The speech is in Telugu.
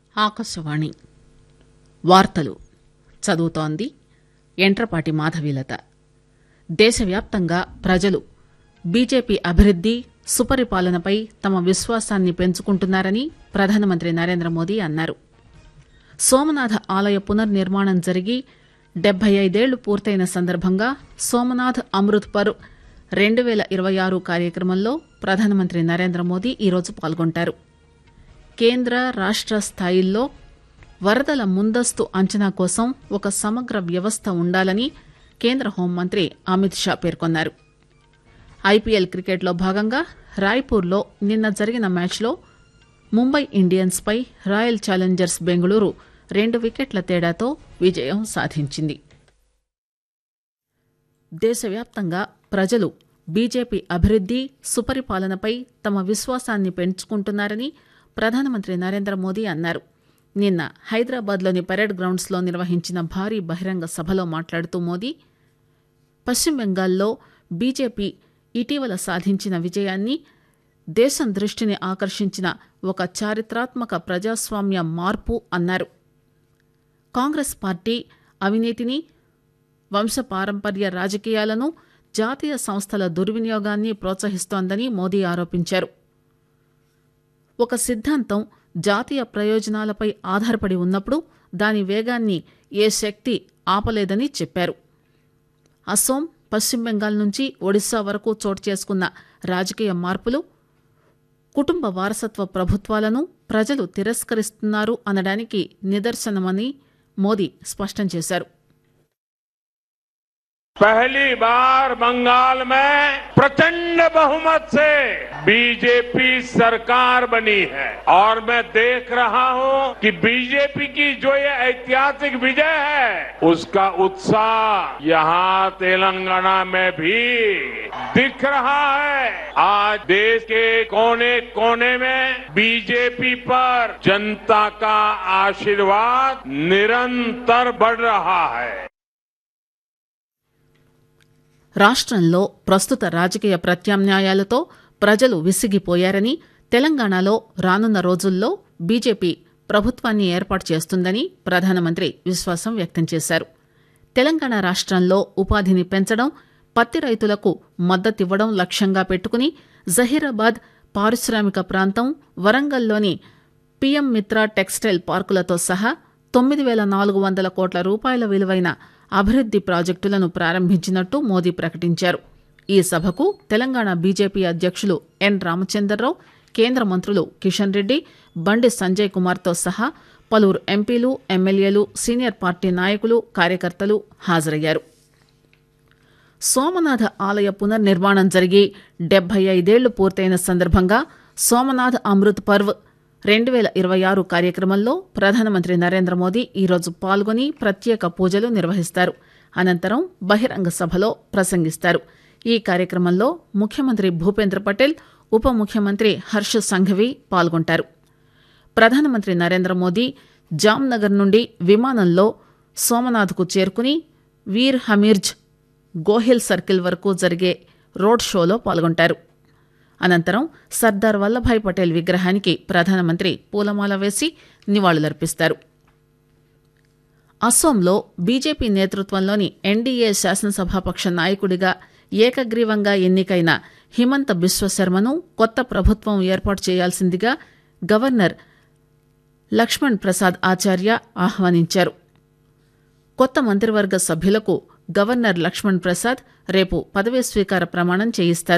ఆకాశవాణి వార్తలు చదువుతోంది యంట్రపాటి మాధవీలత దేశవ్యాప్తంగా ప్రజలు బీజేపీ అభివృద్ది సుపరిపాలనపై తమ విశ్వాసాన్ని పెంచుకుంటున్నారని ప్రధానమంత్రి నరేంద్రమోదీ అన్నారు సోమనాథ ఆలయ పునర్నిర్మాణం జరిగి డెబ్బై ఐదేళ్లు పూర్తయిన సందర్భంగా సోమనాథ్ అమృత్ పర్ రెండు పేల ఇరవై ఆరు కార్యక్రమంలో ప్రధానమంత్రి నరేంద్రమోదీ ఈరోజు పాల్గొంటారు కేంద్ర రాష్ట స్థాయిల్లో వరదల ముందస్తు అంచనా కోసం ఒక సమగ్ర వ్యవస్థ ఉండాలని కేంద్ర హోంమంత్రి అమిత్ షా పేర్కొన్నారు ఐపీఎల్ క్రికెట్లో భాగంగా రాయ్పూర్లో నిన్న జరిగిన మ్యాచ్లో ముంబై ఇండియన్స్ పై రాయల్ ఛాలెంజర్స్ బెంగళూరు రెండు వికెట్ల తేడాతో విజయం సాధించింది దేశవ్యాప్తంగా ప్రజలు బీజేపీ అభివృద్ది సుపరిపాలనపై తమ విశ్వాసాన్ని పెంచుకుంటున్నారని ప్రధానమంత్రి నరేంద్ర మోదీ అన్నారు నిన్న హైదరాబాద్లోని పరేడ్ గ్రౌండ్స్లో నిర్వహించిన భారీ బహిరంగ సభలో మాట్లాడుతూ మోదీ పశ్చిమ బెంగాల్లో బీజేపీ ఇటీవల సాధించిన విజయాన్ని దేశం దృష్టిని ఆకర్షించిన ఒక చారిత్రాత్మక ప్రజాస్వామ్య మార్పు అన్నారు కాంగ్రెస్ పార్టీ అవినీతిని వంశపారంపర్య రాజకీయాలను జాతీయ సంస్థల దుర్వినియోగాన్ని ప్రోత్సహిస్తోందని మోదీ ఆరోపించారు ఒక సిద్ధాంతం జాతీయ ప్రయోజనాలపై ఆధారపడి ఉన్నప్పుడు దాని వేగాన్ని ఏ శక్తి ఆపలేదని చెప్పారు అస్సోం పశ్చిమ బెంగాల్ నుంచి ఒడిశా వరకు చోటు చేసుకున్న రాజకీయ మార్పులు కుటుంబ వారసత్వ ప్రభుత్వాలను ప్రజలు తిరస్కరిస్తున్నారు అనడానికి నిదర్శనమని మోదీ స్పష్టం చేశారు पहली बार बंगाल में प्रचंड बहुमत से बीजेपी सरकार बनी है और मैं देख रहा हूं कि बीजेपी की जो ये ऐतिहासिक विजय है उसका उत्साह यहां तेलंगाना में भी दिख रहा है आज देश के कोने कोने में बीजेपी पर जनता का आशीर्वाद निरंतर बढ़ रहा है రాష్ట్రంలో ప్రస్తుత రాజకీయ ప్రత్యామ్నాయాలతో ప్రజలు విసిగిపోయారని తెలంగాణలో రానున్న రోజుల్లో బీజేపీ ప్రభుత్వాన్ని ఏర్పాటు చేస్తుందని ప్రధానమంత్రి విశ్వాసం వ్యక్తం చేశారు తెలంగాణ రాష్ట్రంలో ఉపాధిని పెంచడం పత్తి రైతులకు మద్దతివ్వడం లక్ష్యంగా పెట్టుకుని జహీరాబాద్ పారిశ్రామిక ప్రాంతం వరంగల్లోని పీఎం మిత్ర టెక్స్టైల్ పార్కులతో సహా తొమ్మిది వేల నాలుగు వందల కోట్ల రూపాయల విలువైన అభివృద్ది ప్రాజెక్టులను ప్రారంభించినట్టు మోదీ ప్రకటించారు ఈ సభకు తెలంగాణ బీజేపీ అధ్యక్షులు ఎన్ రామచందర్రావు కేంద్ర మంత్రులు కిషన్ రెడ్డి బండి సంజయ్ కుమార్తో సహా పలువురు ఎంపీలు ఎమ్మెల్యేలు సీనియర్ పార్టీ నాయకులు కార్యకర్తలు హాజరయ్యారు సోమనాథ ఆలయ పునర్నిర్మాణం జరిగి డెబ్బై ఐదేళ్లు పూర్తయిన సందర్భంగా సోమనాథ్ అమృత్ పర్వ్ రెండు వేల ఇరవై ఆరు కార్యక్రమంలో ప్రధానమంత్రి నరేంద్ర మోదీ ఈరోజు పాల్గొని ప్రత్యేక పూజలు నిర్వహిస్తారు అనంతరం బహిరంగ సభలో ప్రసంగిస్తారు ఈ కార్యక్రమంలో ముఖ్యమంత్రి భూపేంద్ర పటేల్ ఉప ముఖ్యమంత్రి హర్ష సంఘవి పాల్గొంటారు ప్రధానమంత్రి నరేంద్ర మోదీ జామ్నగర్ నుండి విమానంలో సోమనాథ్కు చేరుకుని వీర్ హమీర్జ్ గోహిల్ సర్కిల్ వరకు జరిగే రోడ్ షోలో పాల్గొంటారు అనంతరం సర్దార్ వల్లభాయ్ పటేల్ విగ్రహానికి ప్రధానమంత్రి పూలమాల వేసి నివాళులర్పిస్తారు అస్సోంలో బీజేపీ నేతృత్వంలోని ఎన్డీఏ శాసనసభాపక్ష నాయకుడిగా ఏకగ్రీవంగా ఎన్నికైన హిమంత బిశ్వశర్మను కొత్త ప్రభుత్వం ఏర్పాటు చేయాల్సిందిగా గవర్నర్ లక్ష్మణ్ ప్రసాద్ ఆచార్య ఆహ్వానించారు కొత్త మంత్రివర్గ సభ్యులకు గవర్నర్ లక్ష్మణ్ ప్రసాద్ రేపు పదవీ స్వీకార ప్రమాణం చేయిస్తారు